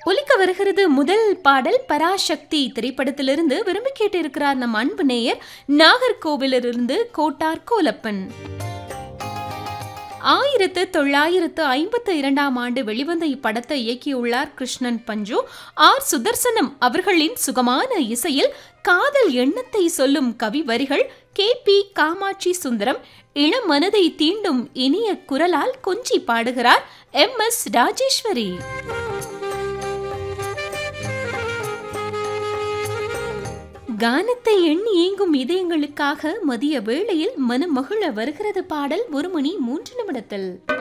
ஒலிக்க வருகிறது முதல் பாடல் பராசக்தி திரைப்படத்திலிருந்து விரும்பி கேட்டிருக்கிறார் நம் அன்பு நேயர் நாகர்கோவிலிருந்து கோட்டார் கோலப்பன் ஆயிரத்து தொள்ளாயிரத்து ஐம்பத்து இரண்டாம் ஆண்டு வெளிவந்த இப்படத்தை இயக்கியுள்ளார் கிருஷ்ணன் பஞ்சு ஆர் சுதர்சனம் அவர்களின் சுகமான இசையில் காதல் எண்ணத்தை சொல்லும் கவி வரிகள் கே பி காமாட்சி சுந்தரம் இளம் மனதை தீண்டும் இனிய குரலால் கொஞ்சி பாடுகிறார் எம் எஸ் ராஜேஸ்வரி கானத்தை எண்ணி ஏங்கும் இதயங்களுக்காக மதிய வேளையில் மனம் மகிழ வருகிறது பாடல் ஒரு மணி மூன்று நிமிடத்தில்